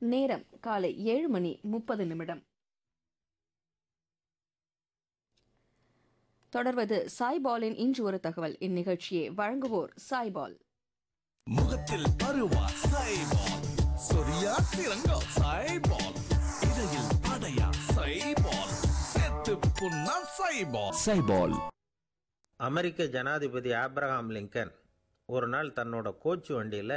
நேரம் காலை ஏழு மணி முப்பது நிமிடம் தொடர்வது சாய்பாலின் இன்று ஒரு தகவல் இந்நிகழ்ச்சியை வழங்குவோர் சாய்பால் முகத்தில் பருவா சைபால் சொரியா சிறங்கோ சைபால் இடையில் படையா சைபால் செத்து புண்ணா சைபால் சைபால் அமெரிக்க ஜனாதிபதி ஆப்ரஹாம் லிங்கன் ஒரு நாள் தன்னோட கோச்சு வண்டியில்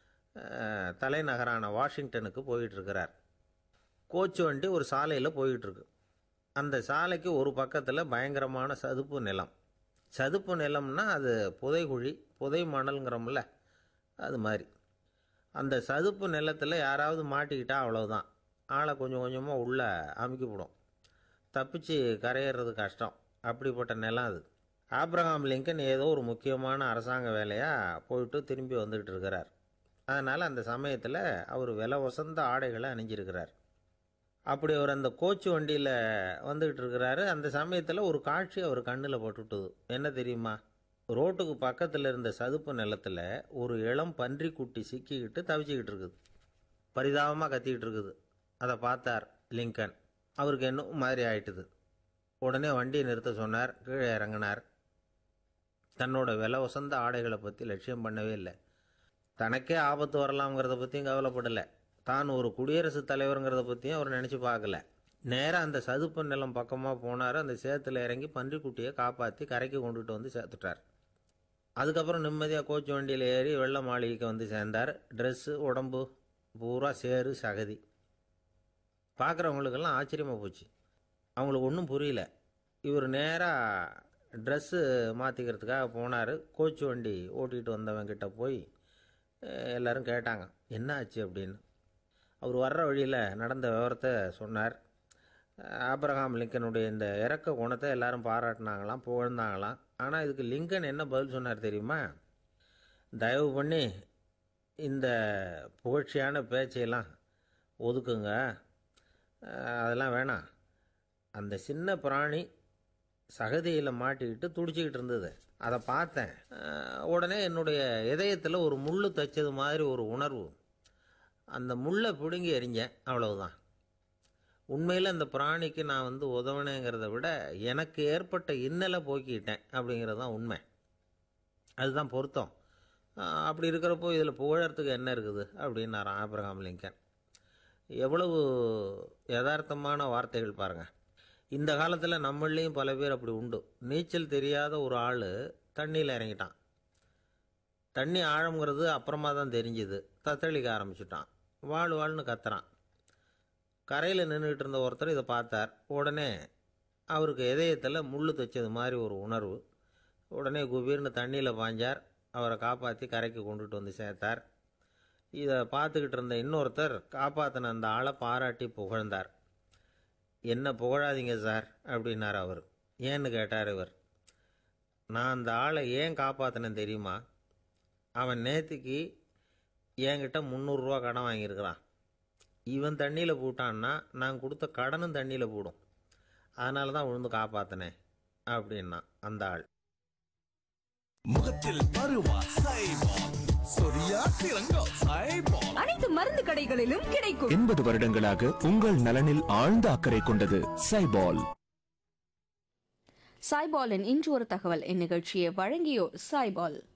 தலைநகரான வாஷிங்டனுக்கு போயிட்டுருக்கிறார் கோச்சு வண்டி ஒரு சாலையில் போயிட்டுருக்கு அந்த சாலைக்கு ஒரு பக்கத்தில் பயங்கரமான சதுப்பு நிலம் சதுப்பு நிலம்னா அது புதைகுழி புதை மணல்ங்கிறோம்ல அது மாதிரி அந்த சதுப்பு நிலத்தில் யாராவது மாட்டிக்கிட்டா அவ்வளவுதான் ஆளை கொஞ்சம் கொஞ்சமாக உள்ளே அமுக்கிவிடும் தப்பிச்சு கரையிறது கஷ்டம் அப்படிப்பட்ட நிலம் அது ஆப்ரஹாம் லிங்கன் ஏதோ ஒரு முக்கியமான அரசாங்க வேலையாக போயிட்டு திரும்பி வந்துக்கிட்டு இருக்கிறார் அதனால் அந்த சமயத்தில் அவர் விலை உசந்த ஆடைகளை அணிஞ்சிருக்கிறார் அப்படி அவர் அந்த கோச்சு வண்டியில் வந்துக்கிட்டு இருக்கிறாரு அந்த சமயத்தில் ஒரு காட்சி அவர் கண்ணில் பட்டுட்டுது என்ன தெரியுமா ரோட்டுக்கு பக்கத்தில் இருந்த சதுப்பு நிலத்தில் ஒரு இளம் பன்றிக்குட்டி சிக்கிக்கிட்டு தவிச்சிக்கிட்டு இருக்குது பரிதாபமாக கத்திக்கிட்டு இருக்குது அதை பார்த்தார் லிங்கன் அவருக்கு என்ன மாதிரி ஆயிட்டுது உடனே வண்டியை நிறுத்த சொன்னார் கீழே இறங்கினார் தன்னோட விலை உசந்த ஆடைகளை பற்றி லட்சியம் பண்ணவே இல்லை தனக்கே ஆபத்து வரலாம்ங்கிறத பற்றியும் கவலைப்படலை தான் ஒரு குடியரசுத் தலைவருங்கிறத பற்றியும் அவர் நினச்சி பார்க்கல நேராக அந்த சதுப்பு நிலம் பக்கமாக போனார் அந்த சேத்துல இறங்கி பன்றிக்குட்டியை காப்பாற்றி கரைக்கு கொண்டுட்டு வந்து சேர்த்துட்டார் அதுக்கப்புறம் நிம்மதியாக கோச்சு வண்டியில் ஏறி வெள்ள மாளிகைக்கு வந்து சேர்ந்தார் ட்ரெஸ்ஸு உடம்பு பூரா சேறு சகதி பார்க்குறவங்களுக்கெல்லாம் ஆச்சரியமாக போச்சு அவங்களுக்கு ஒன்றும் புரியல இவர் நேராக ட்ரெஸ்ஸு மாற்றிக்கிறதுக்காக போனார் கோச்சு வண்டி ஓட்டிகிட்டு வந்தவங்கிட்ட போய் அஹ், எல்லாரும் கேட்டாங்க என்ன ஆச்சு அப்படின்னு அவர் வர்ற வழியில் நடந்த விவரத்தை சொன்னார் அஹ், ஆபிரகாம் லிங்கனுடைய இந்த இறக்க குணத்தை எல்லாரும் பாராட்டினாங்களாம் புகழ்ந்தாங்களாம் ஆனால் இதுக்கு லிங்கன் என்ன பதில் சொன்னார் தெரியுமா தயவு பண்ணி இந்த புகழ்ச்சியான பேச்சையெல்லாம் ஒதுக்குங்க அஹ், அதெல்லாம் வேணாம் அந்த சின்ன பிராணி சகதியில் மாட்டிக்கிட்டு துடிச்சிக்கிட்டு இருந்தது அதை பார்த்தேன் அஹ், உடனே என்னுடைய இதயத்தில் ஒரு முள் தைச்சது மாதிரி ஒரு உணர்வு அந்த முள்ளை பிடுங்கி எறிஞ்சேன் அவ்வளவுதான் உண்மையில் அந்த பிராணிக்கு நான் வந்து உதவினேங்கிறத விட எனக்கு ஏற்பட்ட இன்னலை போக்கிக்கிட்டேன் அப்படிங்கிறது தான் உண்மை அதுதான் பொருத்தம் அஹ், அப்படி இருக்கிறப்போ இதில் புகழறதுக்கு என்ன இருக்குது அப்படின்னாராம் ஆபிரகாம் லிங்கன் எவ்வளவு யதார்த்தமான வார்த்தைகள் பாருங்கள் இந்த காலத்தில் நம்மளையும் பல பேர் அப்படி உண்டு நீச்சல் தெரியாத ஒரு ஆள் தண்ணியில் இறங்கிட்டான் தண்ணி ஆழம்ங்கிறது அப்புறமா தான் தெரிஞ்சுது தத்தளிக்க ஆரம்பிச்சிட்டான் வாழ் வாழ்னு கத்துறான் கரையில் நின்றுட்டு இருந்த ஒருத்தர் இதை பார்த்தார் உடனே அவருக்கு இதயத்தில் முள் தைச்சது மாதிரி ஒரு உணர்வு உடனே குபீர்னு தண்ணியில் பாஞ்சார் அவரை காப்பாற்றி கரைக்கு கொண்டுட்டு வந்து சேர்த்தார் இதை பார்த்துக்கிட்டு இருந்த இன்னொருத்தர் காப்பாற்றின அந்த ஆளை பாராட்டி புகழ்ந்தார் என்ன புகழாதீங்க சார் அப்படின்னார் அவர் ஏன்னு கேட்டார் இவர் நான் அந்த ஆளை ஏன் காப்பாற்றினேன் தெரியுமா அவன் நேற்றுக்கு என்கிட்ட முந்நூறுரூவா கடன் வாங்கியிருக்கிறான் இவன் தண்ணியில் போட்டான்னா நான் கொடுத்த கடனும் தண்ணியில் போடும் அதனால தான் விழுந்து காப்பாற்றினேன் அப்படின்னா அந்த ஆள் முகத்தில் பருவா சைபால் சொரியா சிறங்கோ சைபால் அனைத்து மருந்து கடைகளிலும் கிடைக்கும் எண்பது வருடங்களாக உங்கள் நலனில் ஆழ்ந்த அக்கறை கொண்டது சைபால் சாய்பாலின் இன்று ஒரு தகவல் இந்நிகழ்ச்சியை வழங்கியோர் சாய்பால்